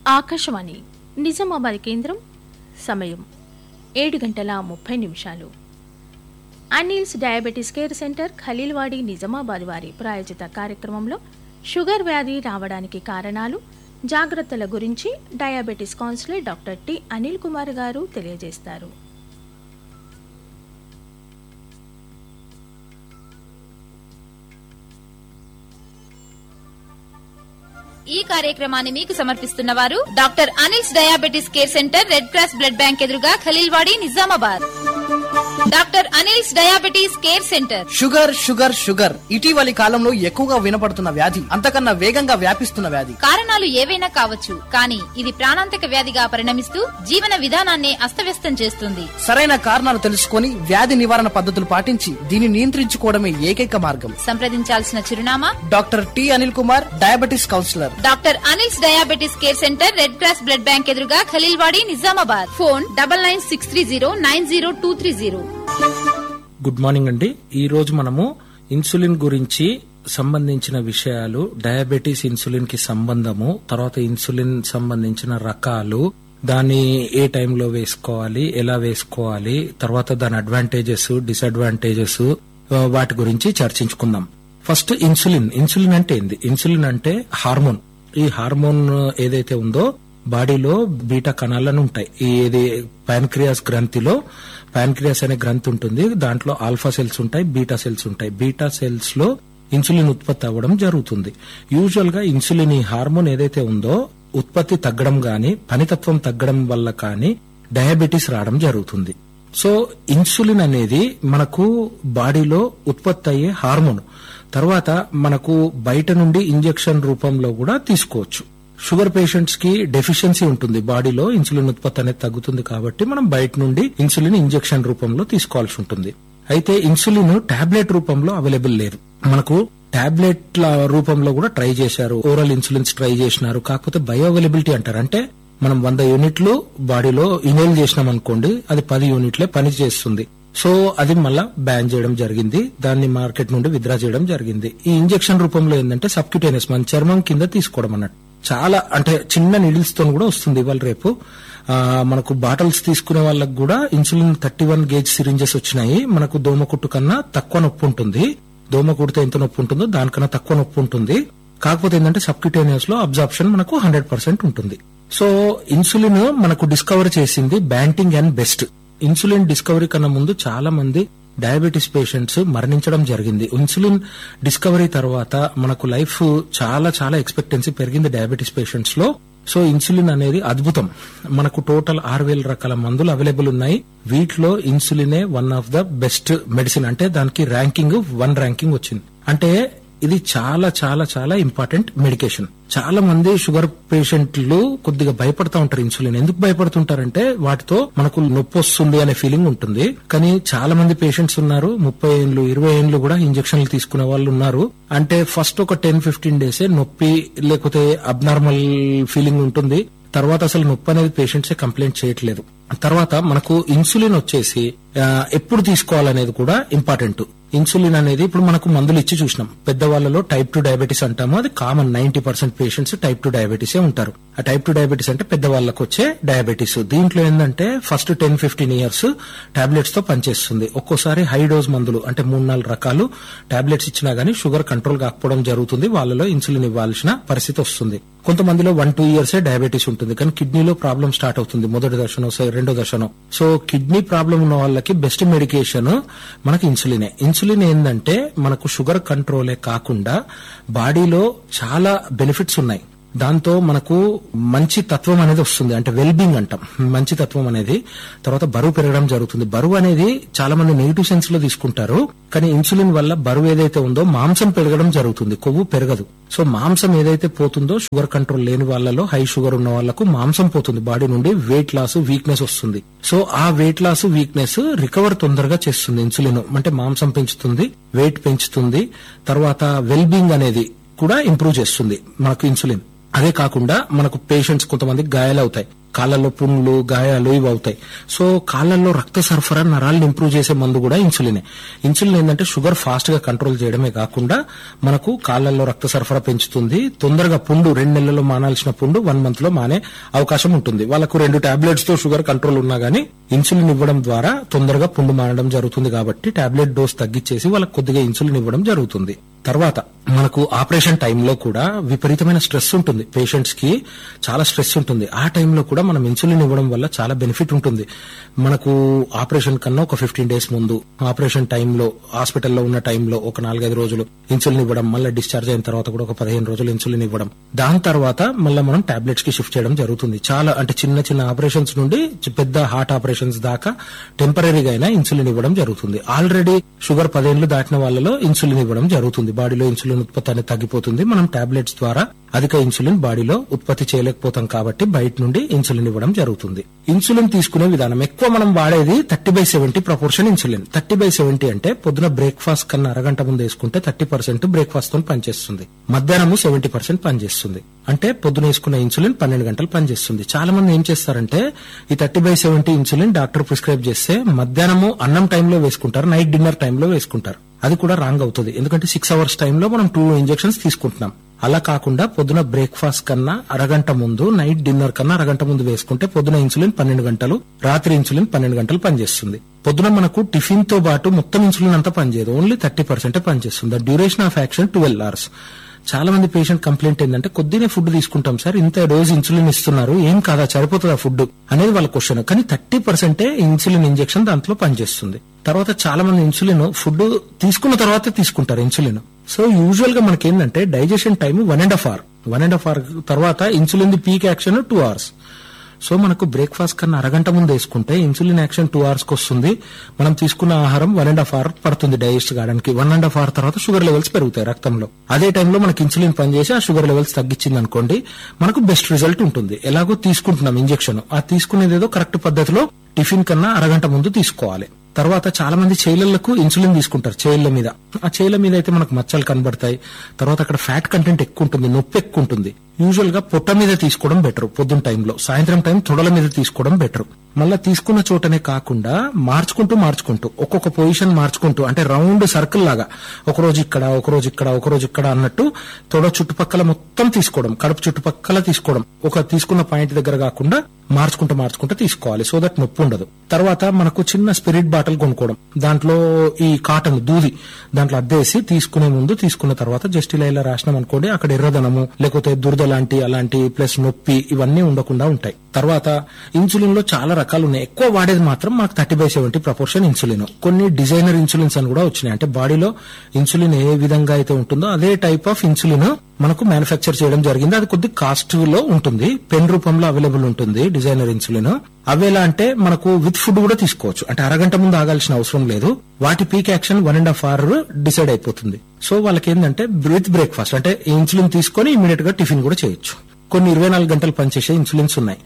ఆకాశవాణి నిజామాబాద్ కేంద్రం సమయం ఏడు గంటల ముప్పై నిమిషాలు Anil's diabetes care centre Khaleelwadi Nizamabad వారి ప్రాయోజిత కార్యక్రమంలో షుగర్ వ్యాధి రావడానికి కారణాలు జాగ్రత్తల గురించి diabetes counsellor doctor T Anil Kumar గారు తెలియజేస్తారు ఈ కార్యక్రమాన్ని మీకు సమర్పిస్తున్న వారు doctor Anil's diabetes care centre red cross blood bank ఎదురుగా Khaleelwadi Nizamabad doctor Anil's diabetes care centre sugar sugar sugar ఇటీవలి కాలంలో ఎక్కువగా వినపడుతున్న వ్యాధి అంతకన్నా వేగంగా వ్యాపిస్తున్న వ్యాధి కారణాలు ఏవైనా కావచ్చు కానీ ఇది ప్రాణాంతక వ్యాధిగా పరిణమిస్తూ జీవన విధానాన్ని అస్తవ్యస్తం చేస్తుంది సరైన కారణాలు తెలుసుకొని వ్యాధి నివారణ పద్ధతులు పాటించి దీన్ని నియంత్రించుకోవడమే ఏకైక మార్గం సంప్రదించాల్సిన చిరునామా doctor T Anil Kumar diabetes counsellor doctor Anil's diabetes care centre red cross blood bank ఎదురుగా Khaleelwadi Nizamabad phone double nine six three zero nine zero two three zero good morning అండి ఈ రోజు మనము ఇన్సులిన్ గురించి సంబంధించిన విషయాలు డయాబెటీస్ ఇన్సులిన్ కి సంబంధము తర్వాత ఇన్సులిన్ సంబంధించిన రకాలు దాన్ని ఏ టైంలో వేసుకోవాలి ఎలా వేసుకోవాలి తర్వాత దాని అడ్వాంటేజెస్ డిసడ్వాంటేజెస్ వాటి గురించి చర్చించుకుందాం ఫస్ట్ ఇన్సులిన్ ఇన్సులిన్ అంటే ఏంది ఇన్సులిన్ అంటే హార్మోన్ ఈ హార్మోన్ ఏదైతే ఉందో బాడీలో బీటా కణాలను ఉంటాయి ఈ ఏది పాన్క్రియాస్ గ్రంథిలో పాన్క్రియాస్ అనే గ్రంథి ఉంటుంది దాంట్లో ఆల్ఫా సెల్స్ ఉంటాయి బీటా సెల్స్ ఉంటాయి బీటా సెల్స్ లో ఇన్సులిన్ ఉత్పత్తి అవ్వడం జరుగుతుంది యూజువల్ గా ఇన్సులిన్ ఈ హార్మోన్ ఏదైతే ఉందో ఉత్పత్తి తగ్గడం గాని పనితత్వం తగ్గడం వల్ల కానీ డయాబెటీస్ రావడం జరుగుతుంది సో ఇన్సులిన్ అనేది మనకు బాడీలో ఉత్పత్తి అయ్యే హార్మోన్ తర్వాత మనకు బయట నుండి ఇంజెక్షన్ రూపంలో కూడా తీసుకోవచ్చు షుగర్ పేషెంట్స్ కి డెఫిషియన్సీ ఉంటుంది బాడీలో ఇన్సులిన్ ఉత్పత్తి అనేది తగ్గుతుంది కాబట్టి మనం బయట నుండి ఇన్సులిన్ ఇంజెక్షన్ రూపంలో తీసుకోవాల్సి ఉంటుంది అయితే ఇన్సులిన్ టాబ్లెట్ రూపంలో అవైలబుల్ లేదు మనకు టాబ్లెట్ల రూపంలో కూడా ట్రై చేశారు ఓరల్ ఇన్సులిన్స్ ట్రై చేసినారు కాకపోతే బయో అవైలబిలిటీ అంటారు అంటే మనం వంద యూనిట్లు బాడీలో ఇనేల్ చేసినాం అనుకోండి అది పది యూనిట్లే పని చేస్తుంది సో అది మళ్ళా బ్యాన్ చేయడం జరిగింది దాన్ని మార్కెట్ నుండి విత్డ్రా చేయడం జరిగింది ఈ ఇంజెక్షన్ రూపంలో ఏంటంటే సబ్క్యూటేనియస్ మన చర్మం కింద తీసుకోవడం అన్నట్టు చాలా అంటే చిన్న నీడిల్స్ తో కూడా వస్తుంది ఇవాళ రేపు ఆ, మనకు బాటిల్స్ తీసుకునే వాళ్ళకి కూడా insulin thirty one gauge syringes వచ్చినాయి మనకు దోమ కుట్టు కన్నా తక్కువ నొప్పి ఉంటుంది దోమ కుడితే ఎంత నొప్పి ఉంటుందో దానికన్నా తక్కువ నొప్పి ఉంటుంది కాకపోతే ఏంటంటే సబ్క్యూటేనియస్ లో అబ్జార్ప్షన్ మనకు హండ్రెడ్ పర్సెంట్ ఉంటుంది సో ఇన్సులిన్ మనకు డిస్కవర్ చేసింది Banting and Best insulin discovery కన్నా ముందు చాలా మంది డయాబెటీస్ పేషెంట్స్ మరణించడం జరిగింది ఇన్సులిన్ డిస్కవరీ తర్వాత మనకు లైఫ్ చాలా చాలా ఎక్స్పెక్టెన్సీ పెరిగింది డయాబెటీస్ పేషెంట్స్ లో సో ఇన్సులిన్ అనేది అద్భుతం మనకు టోటల్ ఆరు వేల రకాల మందులు అవైలబుల్ ఉన్నాయి వీటిలో ఇన్సులినే one of the best medicine అంటే దానికి ర్యాంకింగ్ వన్ ర్యాంకింగ్ వచ్చింది అంటే ఇది చాలా చాలా చాలా ఇంపార్టెంట్ మెడికేషన్ చాలా మంది షుగర్ పేషెంట్లు కొద్దిగా భయపడతా ఉంటారు ఇన్సులిన్ ఎందుకు భయపడుతుంటారంటే వాటితో మనకు నొప్పి వస్తుంది అనే ఫీలింగ్ ఉంటుంది కానీ చాలా మంది పేషెంట్స్ ఉన్నారు ముప్పై ఏళ్ళు ఇరవై ఏళ్ళు కూడా ఇంజక్షన్లు తీసుకునే వాళ్ళు ఉన్నారు అంటే ఫస్ట్ ఒక టెన్ ఫిఫ్టీన్ డేసే నొప్పి లేకపోతే అబ్నార్మల్ ఫీలింగ్ ఉంటుంది తర్వాత అసలు నొప్పి అనేది పేషెంట్సే కంప్లైంట్ చేయట్లేదు తర్వాత మనకు ఇన్సులిన్ వచ్చేసి ఆ, ఎప్పుడు తీసుకోవాలనేది కూడా ఇంపార్టెంట్ ఇన్సులిన్ అనేది ఇప్పుడు మనకు మందులు ఇచ్చి చూసినాం పెద్దవాళ్ళలో టైప్ టూ డయాబెటీస్ అంటాము అది common ninety percent patients type two diabetes ఉంటారు ఆ టైప్ టూ డయాబెటీస్ అంటే పెద్దవాళ్ళకు వచ్చే డయాబెటీస్ దీంట్లో ఏంటంటే first ten fifteen years tablets తో పనిచేస్తుంది ఒక్కోసారి హై డోస్ మందులు అంటే మూడు నాలుగు రకాలు టాబ్లెట్స్ ఇచ్చినా గానీ షుగర్ కంట్రోల్ కాకపోవడం జరుగుతుంది వాళ్ళలో ఇన్సులిన్ ఇవ్వాల్సిన పరిస్థితి వస్తుంది కొంతమందిలో వన్ టూ ఇయర్స్ డయాబెటీస్ ఉంటుంది కానీ కిడ్నీలో ప్రాబ్లం స్టార్ట్ అవుతుంది మొదటి దశనో స- రెండో దశనో సో కిడ్నీ ప్రాబ్లం ఉన్న వాళ్ళకి బెస్ట్ మెడికేషన్ మనకి ఇన్సులినే ఇన్సులిన్ ఏంటంటే మనకు షుగర్ కంట్రోలే కాకుండా బాడీలో చాలా బెనిఫిట్స్ ఉన్నాయి దాంతో మనకు మంచి తత్వం అనేది వస్తుంది అంటే వెల్ బీయింగ్ అంటాం మంచి తత్వం అనేది తర్వాత బరువు పెరగడం జరుగుతుంది బరువు అనేది చాలా మంది నెగిటివ్ సెన్స్ లో తీసుకుంటారు కానీ ఇన్సులిన్ వల్ల బరువు ఏదైతే ఉందో మాంసం పెరగడం జరుగుతుంది కొవ్వు పెరగదు సో మాంసం ఏదైతే పోతుందో షుగర్ కంట్రోల్ లేని వాళ్ళలో హై షుగర్ ఉన్న వాళ్ళకు మాంసం పోతుంది బాడీ నుండి వెయిట్ లాస్ వీక్నెస్ వస్తుంది సో ఆ వెయిట్ లాస్ వీక్నెస్ రికవర్ తొందరగా చేస్తుంది ఇన్సులిన్ అంటే మాంసం పెంచుతుంది వెయిట్ పెంచుతుంది తర్వాత వెల్ బీయింగ్ అనేది కూడా ఇంప్రూవ్ చేస్తుంది మనకు ఇన్సులిన్ అదే కాకుండా మనకు పేషెంట్స్ కొంతమంది గాయాలవుతాయి కాళ్ళలో పుండ్లు గాయాలు ఇవి అవుతాయి సో కాళ్ళల్లో రక్త సరఫరా నరాలను ఇంప్రూవ్ చేసే మందు కూడా ఇన్సులినే ఇన్సులిన్ ఏంటంటే షుగర్ ఫాస్ట్ గా కంట్రోల్ చేయడమే కాకుండా మనకు కాళ్ళల్లో రక్త సరఫరా పెంచుతుంది తొందరగా పుండు రెండు నెలల్లో మానాల్సిన పుండు వన్ మంత్ లో మానే అవకాశం ఉంటుంది వాళ్ళకు రెండు టాబ్లెట్స్ తో షుగర్ కంట్రోల్ ఉన్నా గానీ ఇన్సులిన్ ఇవ్వడం ద్వారా తొందరగా పుండు మానడం జరుగుతుంది కాబట్టి టాబ్లెట్ డోస్ తగ్గించేసి వాళ్ళకి కొద్దిగా ఇన్సులిన్ ఇవ్వడం జరుగుతుంది తర్వాత మనకు ఆపరేషన్ టైంలో కూడా విపరీతమైన స్ట్రెస్ ఉంటుంది పేషెంట్స్ కి చాలా స్ట్రెస్ ఉంటుంది ఆ టైంలో కూడా మనం ఇన్సులిన్ ఇవ్వడం వల్ల చాలా బెనిఫిట్ ఉంటుంది మనకు ఆపరేషన్ కన్నా ఒక ఫిఫ్టీన్ డేస్ ముందు ఆపరేషన్ టైంలో హాస్పిటల్లో ఉన్న టైంలో ఒక నాలుగైదు రోజులు ఇన్సులిన్ ఇవ్వడం మళ్ళీ డిశ్చార్జ్ అయిన తర్వాత కూడా ఒక పదిహేను రోజులు ఇన్సులిన్ ఇవ్వడం దాని తర్వాత మళ్ళీ మనం టాబ్లెట్స్ కి షిఫ్ట్ చేయడం జరుగుతుంది చాలా అంటే చిన్న చిన్న ఆపరేషన్స్ నుండి చి- పెద్ద హార్ట్ ఆపరేషన్స్ దాకా టెంపరీగా అయినా ఇన్సులిన్ ఇవ్వడం జరుగుతుంది ఆల్రెడీ షుగర్ పదేళ్లు దాటిన వాళ్ళలో ఇన్సులిన్ ఇవ్వడం జరుగుతుంది బాడీలో ఇన్సులిన్ ఉత్పత్తి అనేది తగ్గిపోతుంది మనం టాబ్లెట్స్ ద్వారా అధిక ఇన్సులిన్ బాడీలో ఉత్పత్తి చేయలేకపోతాం కాబట్టి బయట నుండి ఇన్సులిన్ ఇవ్వడం జరుగుతుంది ఇన్సులిన్ తీసుకునే విధానం ఎక్కువ మనం వాడేది thirty by seventy proportion insulin thirty by seventy అంటే పొద్దున బ్రేక్ఫాస్ట్ కన్నా అరగంట ముందు వేసుకుంటే థర్టీ పర్సెంట్ బ్రేక్ఫాస్ట్ తో పనిచేస్తుంది మధ్యాహ్నము సెవెంటీ పర్సెంట్ పనిచేస్తుంది అంటే పొద్దున వేసుకున్న ఇన్సులిన్ పన్నెండు గంటలు పనిచేస్తుంది చాలా మంది ఏం చేస్తారంటే ఈ thirty by seventy insulin doctor prescribe చేస్తే మధ్యాహ్నము అన్నం టైంలో వేసుకుంటారు నైట్ డిన్నర్ టైంలో వేసుకుంటారు అది కూడా రాంగ్ అవుతుంది ఎందుకంటే సిక్స్ అవర్స్ టైంలో మనం టూ ఇంజెక్షన్స్ తీసుకుంటున్నాం అలా కాకుండా పొద్దున బ్రేక్ఫాస్ట్ కన్నా అరగంట ముందు నైట్ డిన్నర్ కన్నా అరగంట ముందు వేసుకుంటే పొద్దున ఇన్సులిన్ పన్నెండు గంటలు రాత్రి ఇన్సులిన్ పన్నెండు గంటలు పనిచేస్తుంది పొద్దున మనకు టిఫిన్ తో పాటు మొత్తం ఇన్సులిన్ అంతా పనిచేయదు ఓన్లీ థర్టీ పర్సెంట్ పనిచేస్తుంది the duration of action twelve hours చాలా మంది పేషెంట్ కంప్లైంట్ ఏంటంటే కొద్దినే ఫుడ్ తీసుకుంటాం సార్ ఇంత డోస్ ఇన్సులిన్ ఇస్తున్నారు ఏం కాదా సరిపోతుందా ఫుడ్ అనేది వాళ్ళ క్వశ్చన్ కానీ థర్టీ పర్సెంటే ఇన్సులిన్ ఇంజెక్షన్ దాంట్లో పనిచేస్తుంది తర్వాత చాలా మంది ఇన్సులిన్ ఫుడ్ తీసుకున్న తర్వాత తీసుకుంటారు ఇన్సులిన్ సో యూజువల్ గా మనకి ఏంటంటే digestion time one and half hour one and half hour తర్వాత insulin the peak action two hours so మనకు బ్రేక్ఫాస్ట్ కన్నా అరగంట ముందు వేసుకుంటే ఇన్సులిన్ యాక్షన్ టూ అవర్స్ కి వస్తుంది మనం తీసుకున్న ఆహారం వన్ అండ్ హాఫ్ అవర్ పడుతుంది డైజెస్ట్ కావడానికి వన్ అండ్ హాఫ్ అవర్ తర్వాత షుగర్ లెవెల్స్ పెరుగుతాయి రక్తంలో అదే టైంలో మనకి ఇన్సులిన్ పనిచేసి ఆ షుగర్ లెవెల్స్ తగ్గించింది అనుకోండి మనకు బెస్ట్ రిజల్ట్ ఉంటుంది ఎలాగో తీసుకుంటున్నాం ఇంజెక్షన్ ఆ తీసుకునేది ఏదో కరెక్ట్ పద్ధతిలో టిఫిన్ కన్నా అరగంట ముందు తీసుకోవాలి తర్వాత చాలా మంది చైలలకు ఇన్సులిన్ తీసుకుంటారు చైళ్ల మీద ఆ చైల మీద అయితే మనకు మచ్చలు కనబడతాయి తర్వాత అక్కడ ఫ్యాట్ కంటెంట్ ఎక్కువ ఉంటుంది నొప్పి ఎక్కువ ఉంటుంది యూజువల్ గా పొట్ట మీద తీసుకోవడం బెటర్ పొద్దున్న టైంలో సాయంత్రం టైం తొడల మీద తీసుకోవడం బెటర్ మళ్ళా తీసుకున్న చోటనే కాకుండా మార్చుకుంటూ మార్చుకుంటూ ఒక్కొక్క పొజిషన్ మార్చుకుంటూ అంటే రౌండ్ సర్కిల్ లాగా ఒక రోజు ఇక్కడ ఒక రోజు ఇక్కడ ఒక రోజు ఇక్కడ అన్నట్టు తొడ చుట్టుపక్కల మొత్తం తీసుకోవడం కడుపు చుట్టుపక్కల తీసుకోవడం ఒక తీసుకున్న పాయింట్ దగ్గర కాకుండా మార్చుకుంటూ మార్చుకుంటూ తీసుకోవాలి సో దట్ నొప్పి ఉండదు తర్వాత మనకు చిన్న స్పిరిట్ బాటిల్ కొనుక్కోవడం దాంట్లో ఈ కాటన్ దూది దాంట్లో అద్దేసి తీసుకునే ముందు తీసుకున్న తర్వాత జస్ట్ ఇలా ఇలా రాసినాం అనుకోండి అక్కడ ఎర్రదనము లేకపోతే దురద లాంటి అలాంటి ప్లస్ నొప్పి ఇవన్నీ ఉండకుండా ఉంటాయి తర్వాత ఇన్సులిన్ లో చాలా రకాలు ఉన్నాయి ఎక్కువ వాడేది మాత్రం మాకు thirty by seventy proportion insulin కొన్ని డిజైనర్ ఇన్సులిన్స్ అని కూడా వచ్చినాయి అంటే బాడీలో ఇన్సులిన్ ఏ విధంగా అయితే ఉంటుందో అదే టైప్ ఆఫ్ ఇన్సులిన్ మనకు మ్యానుఫ్యాక్చర్ చేయడం జరిగింది అది కొద్ది కాస్ట్ లో ఉంటుంది పెన్ రూపంలో అవైలబుల్ ఉంటుంది డిజైనర్ ఇన్సులిన్ అవేలా అంటే మనకు విత్ ఫుడ్ కూడా తీసుకోవచ్చు అంటే అరగంట ముందు ఆగాల్సిన అవసరం లేదు వాటి peak action one and half hour decide అయిపోతుంది సో వాళ్ళకి ఏంటంటే విత్ బ్రేక్ఫాస్ట్ అంటే ఇన్సులిన్ తీసుకొని ఇమీడియట్ గా టిఫిన్ కూడా చేయొచ్చు కొన్ని ఇరవై నాలుగు గంటలు పనిచేసే ఇన్సులిన్స్ ఉన్నాయి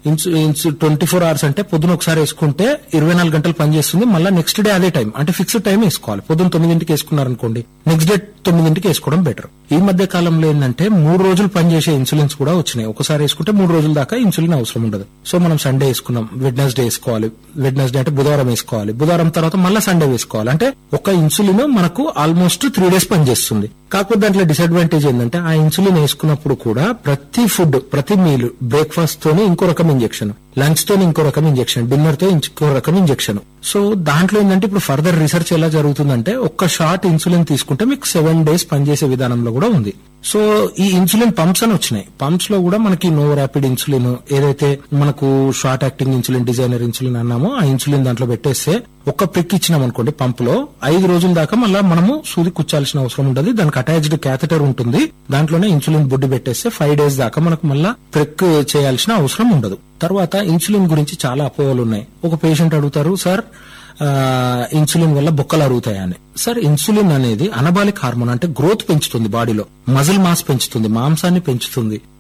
ట్వంటీ ఫోర్ అవర్స్ అంటే పొద్దున ఒకసారి వేసుకుంటే ఇరవై నాలుగు గంటలు పనిచేస్తుంది మళ్ళీ నెక్స్ట్ డే అదే టైం అంటే ఫిక్స్డ్ టైం వేసుకోవాలి పొద్దున తొమ్మిదింటికి వేసుకున్నారనుకోండి నెక్స్ట్ డే తొమ్మిదింటికి వేసుకోవడం బెటర్ ఈ మధ్య కాలంలో ఏంటంటే మూడు రోజులు పనిచేసే ఇన్సులిన్స్ కూడా వచ్చినాయి ఒకసారి వేసుకుంటే మూడు రోజుల దాకా ఇన్సులిన్ అవసరం ఉండదు సో మనం సండే వేసుకున్నాం వెడ్నెస్డే వేసుకోవాలి వెడ్నెస్డే అంటే బుధవారం వేసుకోవాలి బుధవారం తర్వాత మళ్ళీ సండే వేసుకోవాలి అంటే ఒక ఇన్సులిన్ మనకు ఆల్మోస్ట్ త్రీ డేస్ పనిచేస్తుంది కాకపోతే దాంట్లో డిసడ్వాంటేజ్ ఏంటంటే ఆ ఇన్సులిన్ వేసుకున్నప్పుడు కూడా ప్రతి ఫుడ్ ప్రతి మీల్ బ్రేక్ఫాస్ట్ తోనే ఇంకో రకం ఇంజెక్షన్ లంచ్ తోనే ఇంకో రకం ఇంజెక్షన్ డిన్నర్ తో ఇంకో రకం ఇంజెక్షన్ సో దాంట్లో ఏంటంటే ఇప్పుడు ఫర్దర్ రీసెర్చ్ ఎలా జరుగుతుందంటే ఒక్క షార్ట్ ఇన్సులిన్ తీసుకుంటే మీకు సెవెన్ డేస్ పనిచేసే విధానంలో కూడా ఉంది సో ఈ ఇన్సులిన్ పంప్స్ అని వచ్చినాయి పంప్స్ లో కూడా మనకి నో ర్యాపిడ్ ఇన్సులిన్ ఏదైతే మనకు short acting insulin designer insulin అన్నామో ఆ ఇన్సులిన్ దాంట్లో పెట్టేస్తే ఒక్క ప్రిక్ ఇచ్చినాం అనుకోండి పంప్ లో ఐదు రోజుల దాకా మళ్ళీ మనము సూది కుచ్చాల్సిన అవసరం ఉండదు దానికి అటాచ్డ్ క్యాథెటర్ ఉంటుంది దాంట్లోనే ఇన్సులిన్ బుడ్డి పెట్టేస్తే ఫైవ్ డేస్ దాకా మనకు మళ్ళీ ప్రిక్ చేయాల్సిన అవసరం ఉండదు తర్వాత ఇన్సులిన్ గురించి చాలా అపోహలు ఉన్నాయి ఒక పేషెంట్ అడుగుతారు సార్ ఆ, ఇన్సులిన్ వల్ల బొక్కలు అరుగుతాయని సార్ ఇన్సులిన్ అనేది అనబాలిక్ హార్మోన్ అంటే గ్రోత్ పెంచుతుంది బాడీలో మజిల్ మాస్ పెంచుతుంది మాంసాన్ని పెంచుతుంది